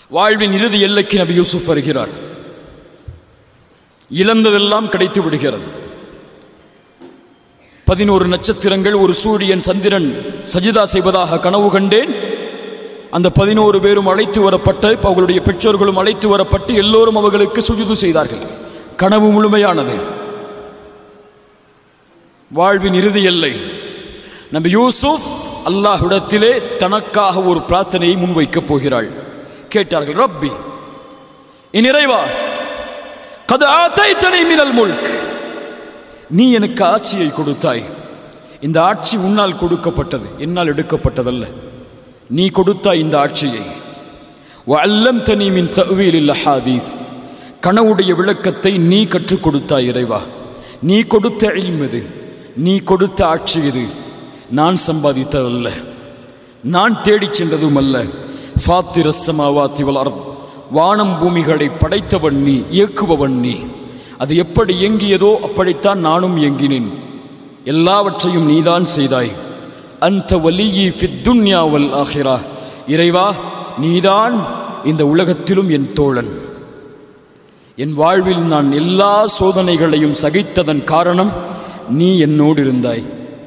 வாழ்வின் இறுதி எல்லைக்கு நபி யூசுப் வருகிறார் இழந்ததெல்லாம் கிடைத்து விடுகிறது பதினோரு நட்சத்திரங்கள் ஒரு சூரியன் சந்திரன் சஜிதா செய்வதாக கனவு கண்டேன் அந்த பதினோரு பேரும் அழைத்து வரப்பட்டு அவர்களுடைய பெற்றோர்களும் அழைத்து வரப்பட்டு எல்லோரும் அவர்களுக்கு சுஜுது செய்தார்கள் கனவு முழுமையானது வாழ்வின் இறுதி எல்லை நபி யூசுப் அல்லாஹ்விடத்திலே தனக்காக ஒரு பிரார்த்தனையை முன்வைக்கப் போகிறாள் கேட்டார்கள் ரப்பி என் இறைவா கது ஆத்தைத்தனை மினல் முல்க் நீ எனக்கு ஆட்சியை கொடுத்தாய் இந்த ஆட்சி உன்னால் கொடுக்கப்பட்டது என்னால் எடுக்கப்பட்டதல்ல நீ கொடுத்தாய் இந்த ஆட்சியை வல்லம் தனி மின் தவியில் ஹாதீஸ் கனவுடைய விளக்கத்தை நீ கற்றுக் கொடுத்தாய் இறைவா நீ கொடுத்த இல்மது நீ கொடுத்த ஆட்சி இது நான் சம்பாதித்ததல்ல நான் தேடிச் சென்றதும் அல்ல ஃபாத்திர சமாவாத்தி வளர் வானம் பூமிகளை படைத்தவன் நீ இயக்குபவன் நீ அது எப்படி இயங்கியதோ அப்படித்தான் நானும் இயங்கினேன் எல்லாவற்றையும் நீதான் செய்தாய் அந்த வலியி ஃபித்துன்யாவல் ஆகிறா இறைவா நீதான் இந்த உலகத்திலும் என் தோழன் என் வாழ்வில் நான் எல்லா சோதனைகளையும் சகித்ததன் காரணம் நீ என்னோடு இருந்தாய்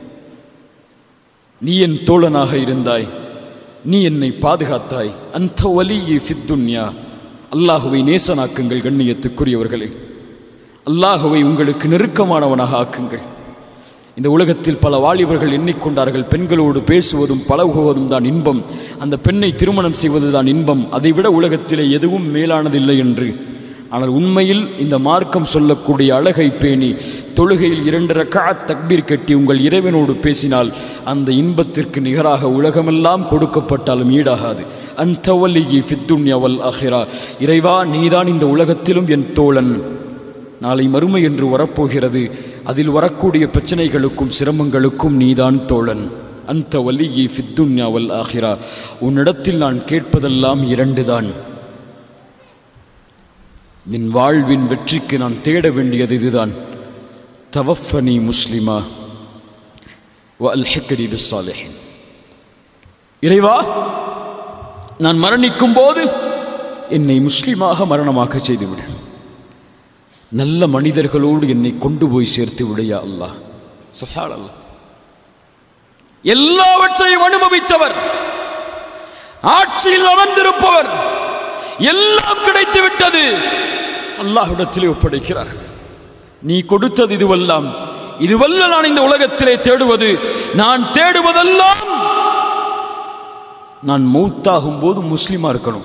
நீ என் தோழனாக இருந்தாய் நீ என்னை பாதுகாத்தாய் அந்த வலியை ஃபித்துன்யா அல்லாஹுவை நேசனாக்குங்கள் கண்ணியத்துக்குரியவர்களே அல்லாஹுவை உங்களுக்கு நெருக்கமானவனாக ஆக்குங்கள் இந்த உலகத்தில் பல வாலிபர்கள் எண்ணிக்கொண்டார்கள் பெண்களோடு பேசுவதும் பழகுவதும் தான் இன்பம் அந்த பெண்ணை திருமணம் செய்வது தான் இன்பம் அதைவிட உலகத்திலே எதுவும் மேலானதில்லை என்று ஆனால் உண்மையில் இந்த மார்க்கம் சொல்லக்கூடிய அழகை பேணி தொழுகையில் இரண்டு ரக்காத் தக்பீர் கட்டி உங்கள் இறைவனோடு பேசினால் அந்த இன்பத்திற்கு நிகராக உலகமெல்லாம் கொடுக்கப்பட்டாலும் ஈடாகாது அன்தவல்லியி ஃபித்துன்யவல் அஹிரா இறைவா நீதான் இந்த உலகத்திலும் என் தோழன் நாளை மறுமை என்று வரப்போகிறது அதில் வரக்கூடிய பிரச்சனைகளுக்கும் சிரமங்களுக்கும் நீதான் தோழன் அந்த வலியை ஃபித்துன்யாவல் ஆகிறா உன்னிடத்தில் நான் கேட்பதெல்லாம் இரண்டுதான் என் வாழ்வின் வெற்றிக்கு நான் தேட வேண்டியது இதுதான் தவஃபனி முஸ்லிமா வ அல்ஹிக்கரி பிஸ்ஸாலிஹின் இறைவா நான் மரணிக்கும் போது என்னை முஸ்லிமாக மரணமாக்க செய்துவிடு நல்ல மனிதர்களோடு என்னை கொண்டு போய் சேர்த்து விடையா அல்லாஹ் சுஹான் அல்லாஹ் எல்லாவற்றையும் அனுபவித்தவர் ஆட்சியில் அமர்ந்திருப்பவர் எல்லாம் கிடைத்து விட்டது அல்லாஹ்விடத்திலே ஒப்படைக்கிறார் நீ கொடுத்தது இதுவெல்லாம் இதுவல்ல நான் இந்த உலகத்திலே தேடுவது நான் தேடுவதெல்லாம் நான் மௌத்தாகும் போது முஸ்லிமா இருக்கணும்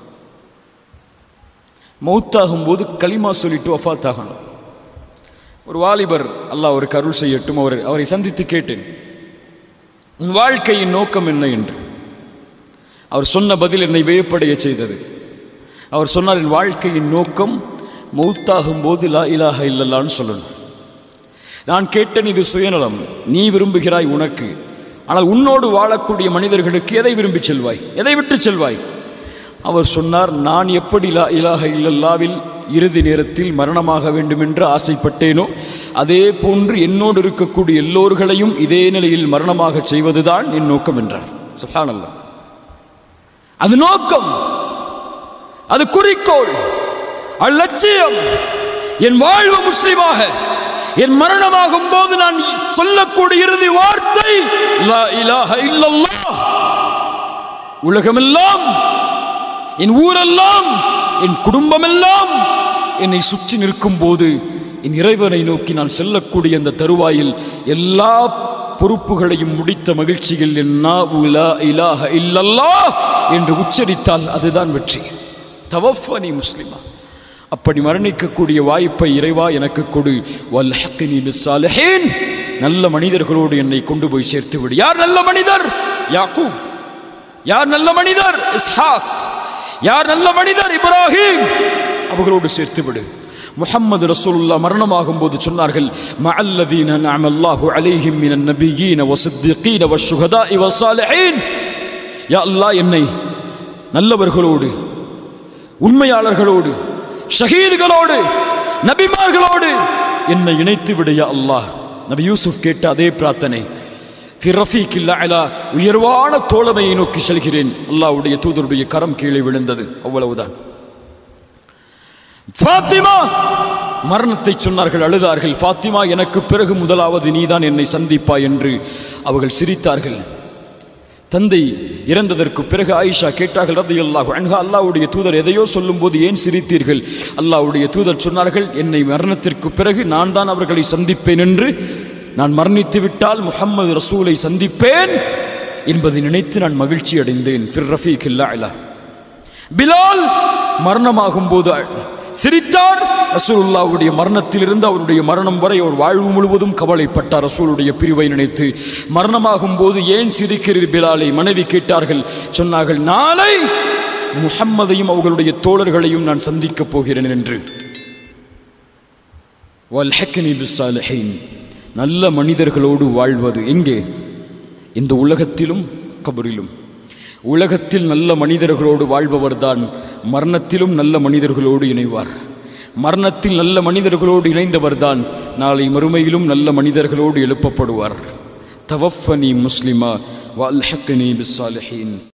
மௌத்தாகும் போது களிமா சொல்லிட்டு வஃத் ஆகணும் ஒரு வாலிபர் அல்லாஹ் ஒரு கருள் செய்யட்டும் அவர் அவரை சந்தித்து கேட்டேன் உன் வாழ்க்கையின் நோக்கம் என்ன என்று அவர் சொன்ன பதில் என்னை வியப்படைய செய்தது அவர் சொன்னார் என் வாழ்க்கையின் நோக்கம் மௌத்தாகும் போது லா இலாஹ இல்லல்லான்னு சொல்லணும் நான் கேட்டேன் இது சுயநலம் நீ விரும்புகிறாய் உனக்கு ஆனால் உன்னோடு வாழக்கூடிய மனிதர்களுக்கு எதை விரும்பி செல்வாய் எதை விட்டு செல்வாய் அவர் சொன்னார் நான் எப்படி லா இலாஹ இல்லல்லாவில் இறுதி நேரத்தில் மரணமாக வேண்டுமென்று ஆசைப்பட்டேனோ அதே போன்று என்னோடு இருக்கக்கூடிய எல்லோர்களையும் இதே நிலையில் மரணமாக செய்வதுதான் என் நோக்கம் என்றார் சுஹானல்லா அது நோக்கம் அது குறிக்கோள் அது லட்சியம் என் வாழ்வு முஸ்லிமாக என் மரணமாகும் போது நான் சொல்லக்கூடிய இறுதி வார்த்தை லா இலாஹ இல்லல்லாஹ் உலகமெல்லாம் என் ஊரெல்லாம் என் குடும்பமெல்லாம் என்னை சுற்றி நிற்கும் போது என் இறைவனை நோக்கி நான் செல்லக்கூடிய அந்த தருவாயில் எல்லா பொறுப்புகளையும் முடித்த மகிழ்ச்சியில் என் நாவு லா இலாஹ இல்லல்லாஹ் என்று உச்சரித்தால் அதுதான் வெற்றி தவஃபனி முஸ்லிமா அப்படி மரணிக்கக்கூடிய வாய்ப்பை இறைவா எனக்கு கொடு வல்ஹக்கினி பிஸ்ஸாலிஹீன் நல்ல மனிதர்களோடு என்னை கொண்டு போய் சேர்த்து விடு யார் நல்ல மனிதர் யாக்கூப் யார் நல்ல மனிதர் இஸ்ஹாக் யார் நல்ல மனிதர் இப்ராஹிம் அவர்களோடு சேர்த்து விடு முஹம்மது ரசூலுல்லா மரணமாகும் போது சொன்னார்கள் மஅல்லதீன நஅமல்லாஹு அலைஹிம் மினன் நபியீன வஸித்தீகீன வஷ்ஷுஹதாஇ வஸ்ஸாலிஹீன் யா அல்லாஹ் என்னை நல்லவர்களோடு உண்மையாளர்களோடு ஷஹீதுகளோடு நபிமார்களோடு என்னை இணைத்து விடு யா அல்லாஹ் நபி யூசுப் கேட்ட அதே பிரார்த்தனை ஃபி ரஃபீக்கில் அலா உயர்வான தோழமையை நோக்கி செல்கிறேன் அல்லாஹ்வுடைய தூதருடைய கரம் கீழே விழுந்தது அவ்வளவுதான் ஃபாத்திமா மரணத்தை சொன்னார்கள் அழுதார்கள் ஃபாத்திமா எனக்கு பிறகு முதலாவது நீதான் என்னை சந்திப்பாய் என்று அவர்கள் சிரித்தார்கள் தந்தை இறந்ததற்கு பிறகு ஆயிஷா கேட்டார்கள் ரதி அல்லாஹ் அன்ஹா அல்லாவுடைய தூதர் எதையோ சொல்லும்போது ஏன் சிரித்தீர்கள் அல்லாவுடைய தூதர் சொன்னார்கள் என்னை மரணத்திற்கு பிறகு நான் தான் அவர்களை சந்திப்பேன் என்று நான் மரணித்து விட்டால் முஹம்மது ரசூலை சந்திப்பேன் என்பதை நினைத்து நான் மகிழ்ச்சி அடைந்தேன் ஃபிர் ரஃபீக் இல்லா பிலால் மரணமாகும் போது சிரித்தார் ரசூலுல்லாவுடைய மரணத்திலிருந்து அவருடைய மரணம் வரை அவர் வாழ்வு முழுவதும் கவலைப்பட்டார் ரசூலுடைய பிரிவை நினைத்து மரணமாகும் போது ஏன் சிரிக்கிறீர் பிலாலை மனைவி கேட்டார்கள் சொன்னார்கள் நாளை முஹம்மதையும் அவர்களுடைய தோழர்களையும் நான் சந்திக்கப் போகிறேன் என்று வல்ஹக்னி பிஸ்ஸாலிஹீன் நல்ல மனிதர்களோடு வாழ்வது எங்கே இந்த உலகத்திலும் கபரிலும் உலகத்தில் நல்ல மனிதர்களோடு வாழ்பவர்தான் மரணத்திலும் நல்ல மனிதர்களோடு இணைவார் மரணத்தில் நல்ல மனிதர்களோடு இணைந்தவர்தான் நாளை மறுமையிலும் நல்ல மனிதர்களோடு எழுப்பப்படுவார் தவஃபனி முஸ்லிமா வல்ஹக்னி பிஸ்ஸாலிஹீன்